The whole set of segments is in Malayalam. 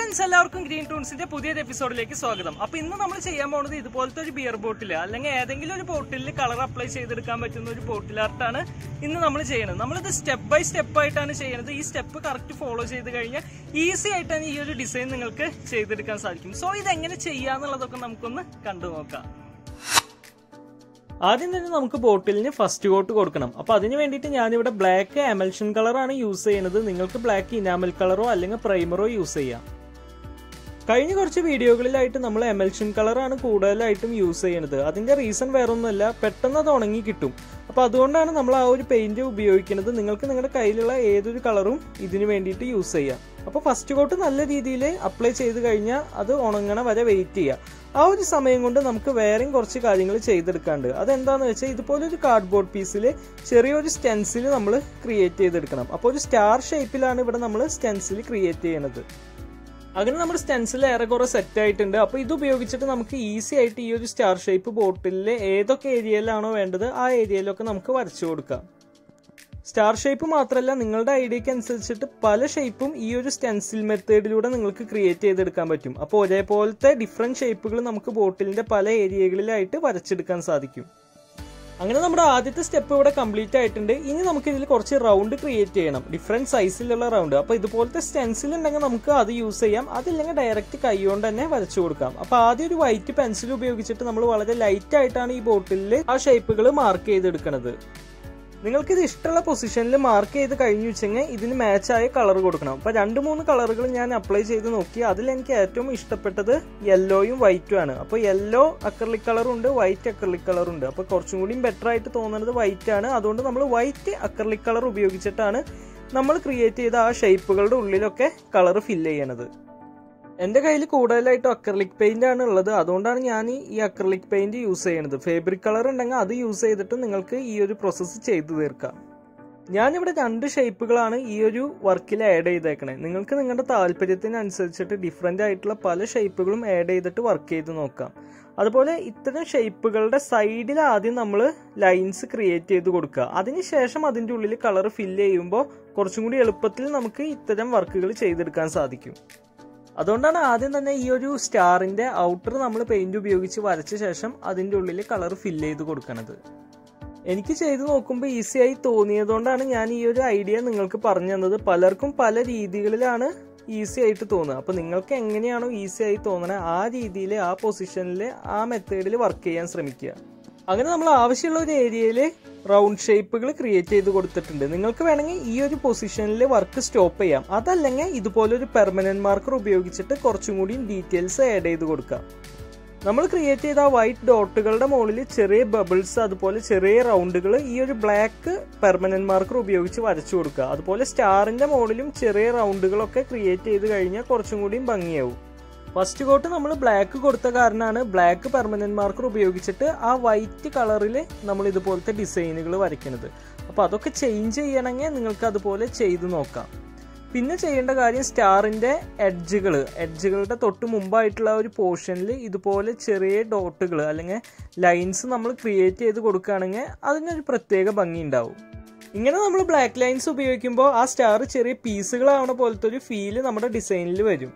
ഫ്രണ്ട്സ് എല്ലാവർക്കും ഗ്രീൻ ടൂൺസിന്റെ പുതിയൊരു എപ്പിസോഡിലേക്ക് സ്വാഗതം അപ്പൊ ഇന്ന് നമ്മൾ ചെയ്യാൻ പോകുന്നത് ഇതുപോലത്തെ ഒരു ബിയർ ബോട്ടിൽ അല്ലെങ്കിൽ ഏതെങ്കിലും ഒരു ബോട്ടിലിൽ കളർ അപ്ലൈ ചെയ്തെടുക്കാൻ പറ്റുന്ന ഒരു ബോട്ടിൽ ആർട്ടാണ് ഇന്ന് നമ്മൾ ചെയ്യുന്നത് നമ്മളിത് സ്റ്റെപ്പ് ബൈ സ്റ്റെപ്പ് ആയിട്ടാണ് ചെയ്യുന്നത് ഈ സ്റ്റെപ്പ് കറക്റ്റ് ഫോളോ ചെയ്ത് കഴിഞ്ഞാൽ ഈസി ആയിട്ടാണ് ഈ ഒരു ഡിസൈൻ നിങ്ങൾക്ക് ചെയ്തെടുക്കാൻ സാധിക്കും സോ ഇത് എങ്ങനെ ചെയ്യാന്നുള്ളതൊക്കെ നമുക്കൊന്ന് കണ്ടു നോക്കാം ആദ്യം തന്നെ നമുക്ക് ബോട്ടിലിന് ഫസ്റ്റ് കോട്ട് കൊടുക്കണം അപ്പൊ അതിന് വേണ്ടിയിട്ട് ഞാനിവിടെ ബ്ലാക്ക് എമൽഷൻ കളറാണ് യൂസ് ചെയ്യുന്നത് നിങ്ങൾക്ക് ബ്ലാക്ക് ഇനാമൽ കളറോ അല്ലെങ്കിൽ പ്രൈമറോ യൂസ് ചെയ്യാം കഴിഞ്ഞ കുറച്ച് വീഡിയോകളിലായിട്ട് നമ്മൾ എമൽഷൻ കളറാണ് കൂടുതലായിട്ടും യൂസ് ചെയ്യുന്നത് അതിന്റെ റീസൺ വേറൊന്നുമല്ല പെട്ടെന്ന് അത് ഉണങ്ങി കിട്ടും അപ്പോൾ അതുകൊണ്ടാണ് നമ്മൾ ആ ഒരു പെയിന്റ് ഉപയോഗിക്കുന്നത് നിങ്ങൾക്ക് നിങ്ങളുടെ കയ്യിലുള്ള ഏതൊരു കളറും ഇതിന് വേണ്ടിയിട്ട് യൂസ് ചെയ്യാം അപ്പോൾ ഫസ്റ്റ് കോട്ട് നല്ല രീതിയിൽ അപ്ലൈ ചെയ്ത് കഴിഞ്ഞാൽ അത് ഉണങ്ങണ വരെ വെയിറ്റ് ചെയ്യുക ആ ഒരു സമയം കൊണ്ട് നമുക്ക് വേറെയും കുറച്ച് കാര്യങ്ങൾ ചെയ്തെടുക്കാണ്ട് അതെന്താന്ന് വെച്ചാൽ ഇതുപോലെ ഒരു കാർഡ്ബോർഡ് പീസിൽ ചെറിയൊരു സ്റ്റെൻസിൽ നമ്മൾ ക്രിയേറ്റ് ചെയ്തെടുക്കണം അപ്പോൾ ഒരു സ്റ്റാർ ഷേപ്പിലാണ് ഇവിടെ നമ്മൾ സ്റ്റെൻസിൽ ക്രിയേറ്റ് ചെയ്യണത് അങ്ങനെ നമ്മുടെ സ്റ്റെൻസിൽ ഏറെക്കുറെ സെറ്റ് ആയിട്ടുണ്ട് അപ്പോൾ ഇത് ഉപയോഗിച്ചിട്ട് നമുക്ക് ഈസി ആയിട്ട് ഈ ഒരു സ്റ്റാർ ഷേപ്പ് ബോട്ടിലെ ഏതൊക്കെ ഏരിയയിലാണോ വേണ്ടത് ആ ഏരിയയിലൊക്കെ നമുക്ക് വരച്ചു കൊടുക്കാം സ്റ്റാർ ഷേപ്പ് മാത്രമല്ല നിങ്ങളുടെ ഐഡിയക്ക് അനുസരിച്ചിട്ട് പല ഷേപ്പും ഈ ഒരു സ്റ്റെൻസിൽ മെത്തേഡിലൂടെ നിങ്ങൾക്ക് ക്രിയേറ്റ് ചെയ്തെടുക്കാൻ പറ്റും അപ്പോൾ ഒരേപോലത്തെ ഡിഫറെൻറ്റ് ഷേപ്പുകൾ നമുക്ക് ബോട്ടിലിന്റെ പല ഏരിയകളിലായിട്ട് വരച്ചെടുക്കാൻ സാധിക്കും അങ്ങനെ നമ്മുടെ ആദ്യത്തെ സ്റ്റെപ്പ് ഇവിടെ കംപ്ലീറ്റ് ആയിട്ടുണ്ട് ഇനി നമുക്ക് ഇതിൽ കുറച്ച് റൗണ്ട് ക്രിയേറ്റ് ചെയ്യണം ഡിഫറെന്റ് സൈസിലുള്ള റൗണ്ട് അപ്പോൾ ഇതുപോലത്തെ സ്റ്റെൻസിൽ ഉണ്ടെങ്കിൽ നമുക്ക് അത് യൂസ് ചെയ്യാം അതില്ലെങ്കിൽ ഡയറക്റ്റ് കൈകൊണ്ട് തന്നെ വരച്ചു കൊടുക്കാം അപ്പോൾ ആദ്യം ഒരു വൈറ്റ് പെൻസിൽ ഉപയോഗിച്ചിട്ട് നമ്മൾ വളരെ ലൈറ്റ് ആയിട്ടാണ് ഈ ബോട്ടിലിൽ ആ ഷേപ്പുകൾ മാർക്ക് ചെയ്തെടുക്കുന്നത് നിങ്ങൾക്ക് ഇത് ഇഷ്ടമുള്ള പൊസിഷനിൽ മാർക്ക് ചെയ്ത് കഴിഞ്ഞു വെച്ചെങ്കിൽ ഇതിന് മാച്ചായ കളർ കൊടുക്കണം അപ്പോൾ രണ്ട് മൂന്ന് കളറുകൾ ഞാൻ അപ്ലൈ ചെയ്ത് നോക്കി അതിൽ എനിക്ക് ഏറ്റവും ഇഷ്ടപ്പെട്ടത് യെല്ലോയും വൈറ്റും ആണ് അപ്പോൾ യെല്ലോ അക്രലിക് കളറും ഉണ്ട് വൈറ്റ് അക്രലിക് കളറും ഉണ്ട് അപ്പോൾ കുറച്ചും കൂടി ബെറ്റർ ആയിട്ട് തോന്നുന്നത് വൈറ്റ് ആണ് അതുകൊണ്ട് നമ്മൾ വൈറ്റ് അക്രലിക് കളർ ഉപയോഗിച്ചിട്ടാണ് നമ്മൾ ക്രിയേറ്റ് ചെയ്ത ആ ഷേപ്പുകളുടെ ഉള്ളിലൊക്കെ കളർ ഫില്ല് ചെയ്യണത് എൻ്റെ കയ്യിൽ കൂടുതലായിട്ട് അക്രലിക് പെയിന്റ് ആണ് ഉള്ളത് അതുകൊണ്ടാണ് ഞാൻ ഈ അക്രലിക് പെയിന്റ് യൂസ് ചെയ്യുന്നത് ഫേബ്രിക് കളർ ഉണ്ടെങ്കിൽ അത് യൂസ് ചെയ്തിട്ട് നിങ്ങൾക്ക് ഈ ഒരു പ്രോസസ്സ് ചെയ്തു തീർക്കാം ഞാനിവിടെ രണ്ട് ഷേപ്പുകളാണ് ഈ ഒരു വർക്കിൽ ആഡ് ചെയ്തേക്കണേ നിങ്ങൾക്ക് നിങ്ങളുടെ താല്പര്യത്തിനനുസരിച്ചിട്ട് ഡിഫറെൻ്റ് ആയിട്ടുള്ള പല ഷേപ്പുകളും ആഡ് ചെയ്തിട്ട് വർക്ക് ചെയ്ത് നോക്കാം അതുപോലെ ഇത്തരം ഷേപ്പുകളുടെ സൈഡിൽ ആദ്യം നമ്മൾ ലൈൻസ് ക്രിയേറ്റ് ചെയ്ത് കൊടുക്കുക അതിനുശേഷം അതിൻ്റെ ഉള്ളിൽ കളർ ഫില്ല് ചെയ്യുമ്പോൾ കുറച്ചും കൂടി എളുപ്പത്തിൽ നമുക്ക് ഇത്തരം വർക്കുകൾ ചെയ്തെടുക്കാൻ സാധിക്കും അതുകൊണ്ടാണ് ആദ്യം തന്നെ ഈ ഒരു സ്റ്റാറിന്റെ ഔട്ടർ നമ്മൾ പെയിന്റ് ഉപയോഗിച്ച് വരച്ച ശേഷം അതിൻ്റെ ഉള്ളിൽ കളർ ഫില്ല് ചെയ്ത് കൊടുക്കണത് എനിക്ക് ചെയ്തു നോക്കുമ്പോൾ ഈസി ആയി തോന്നിയതുകൊണ്ടാണ് ഞാൻ ഈ ഒരു ഐഡിയ നിങ്ങൾക്ക് പറഞ്ഞു തന്നത് പലർക്കും പല രീതികളിലാണ് ഈസി ആയിട്ട് തോന്നുക അപ്പോൾ നിങ്ങൾക്ക് എങ്ങനെയാണോ ഈസി ആയി തോന്നണത് ആ രീതിയിൽ ആ പൊസിഷനിൽ ആ മെത്തേഡിൽ വർക്ക് ചെയ്യാൻ ശ്രമിക്കുക അങ്ങനെ നമ്മൾ ആവശ്യമുള്ള ഒരു ഏരിയയിൽ റൗണ്ട് ഷേപ്പുകൾ ക്രിയേറ്റ് ചെയ്ത് കൊടുത്തിട്ടുണ്ട് നിങ്ങൾക്ക് വേണമെങ്കിൽ ഈ ഒരു പൊസിഷനിൽ വർക്ക് സ്റ്റോപ്പ് ചെയ്യാം അതല്ലെങ്കിൽ ഇതുപോലെ ഒരു പെർമനന്റ് മാർക്കർ ഉപയോഗിച്ചിട്ട് കുറച്ചും കൂടി ഡീറ്റെയിൽസ് ആഡ് ചെയ്ത് കൊടുക്കാം നമ്മൾ ക്രിയേറ്റ് ചെയ്ത ആ വൈറ്റ് ഡോട്ടുകളുടെ മുകളിൽ ചെറിയ ബബിൾസ് അതുപോലെ ചെറിയ റൗണ്ടുകൾ ഈ ഒരു ബ്ലാക്ക് പെർമനന്റ് മാർക്കർ ഉപയോഗിച്ച് വരച്ചു കൊടുക്കുക അതുപോലെ സ്റ്റാറിന്റെ മുകളിലും ചെറിയ റൗണ്ടുകളൊക്കെ ക്രിയേറ്റ് ചെയ്ത് കഴിഞ്ഞാൽ കുറച്ചും കൂടിയും ഭംഗിയാവും ഫസ്റ്റ് കോട്ട് നമ്മൾ ബ്ലാക്ക് കൊടുത്ത കാരണമാണ് ബ്ലാക്ക് പെർമനന്റ് മാർക്കർ ഉപയോഗിച്ചിട്ട് ആ വൈറ്റ് കളറിൽ നമ്മൾ ഇതുപോലത്തെ ഡിസൈനുകൾ വരയ്ക്കുന്നത് അപ്പോൾ അതൊക്കെ ചേഞ്ച് ചെയ്യണമെങ്കിൽ നിങ്ങൾക്ക് അതുപോലെ ചെയ്തു നോക്കാം പിന്നെ ചെയ്യേണ്ട കാര്യം സ്റ്റാറിന്റെ എഡ്ജുകൾ എഡ്ജുകളുടെ തൊട്ട് മുമ്പായിട്ടുള്ള ഒരു പോർഷനിൽ ഇതുപോലെ ചെറിയ ഡോട്ടുകൾ അല്ലെങ്കിൽ ലൈൻസ് നമ്മൾ ക്രിയേറ്റ് ചെയ്ത് കൊടുക്കുകയാണെങ്കിൽ അതിനൊരു പ്രത്യേക ഭംഗി ഉണ്ടാവും ഇങ്ങനെ നമ്മൾ ബ്ലാക്ക് ലൈൻസ് ഉപയോഗിക്കുമ്പോൾ ആ സ്റ്റാർ ചെറിയ പീസുകളാവണ പോലത്തെ ഒരു ഫീല് നമ്മുടെ ഡിസൈനിൽ വരും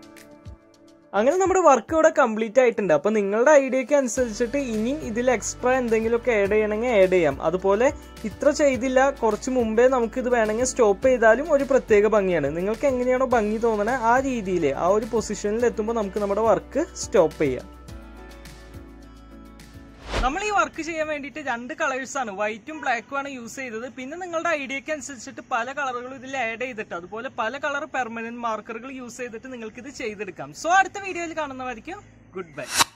അങ്ങനെ നമ്മുടെ വർക്ക് ഇവിടെ കംപ്ലീറ്റ് ആയിട്ടുണ്ട് അപ്പൊ നിങ്ങളുടെ ഐഡിയക്ക് അനുസരിച്ചിട്ട് ഇനിയും ഇതിൽ എക്സ്ട്രാ എന്തെങ്കിലുമൊക്കെ ആഡ് ചെയ്യണമെങ്കിൽ ആഡ് ചെയ്യാം അതുപോലെ ഇത്ര ചെയ്തില്ല കുറച്ച് മുമ്പേ നമുക്ക് ഇത് വേണമെങ്കിൽ സ്റ്റോപ്പ് ചെയ്താലും ഒരു പ്രത്യേക ഭംഗിയാണ് നിങ്ങൾക്ക് എങ്ങനെയാണോ ഭംഗി തോന്നണേ ആ രീതിയിൽ ആ ഒരു പൊസിഷനിൽ എത്തുമ്പോൾ നമുക്ക് നമ്മുടെ വർക്ക് സ്റ്റോപ്പ് ചെയ്യാം നമ്മൾ ഈ വർക്ക് ചെയ്യാൻ വേണ്ടിയിട്ട് രണ്ട് കളേഴ്സ് ആണ് വൈറ്റും ബ്ലാക്കും ആണ് യൂസ് ചെയ്തത് പിന്നെ നിങ്ങളുടെ ഐഡിയക്ക് അനുസരിച്ചിട്ട് പല കളറുകളും ഇതിൽ ആഡ് ചെയ്തിട്ട് അതുപോലെ പല കളർ പെർമനന്റ് മാർക്കറുകൾ യൂസ് ചെയ്തിട്ട് നിങ്ങൾക്ക് ഇത് ചെയ്തെടുക്കാം സോ അടുത്ത വീഡിയോയിൽ കാണുന്നവരിക്കും ഗുഡ് ബൈ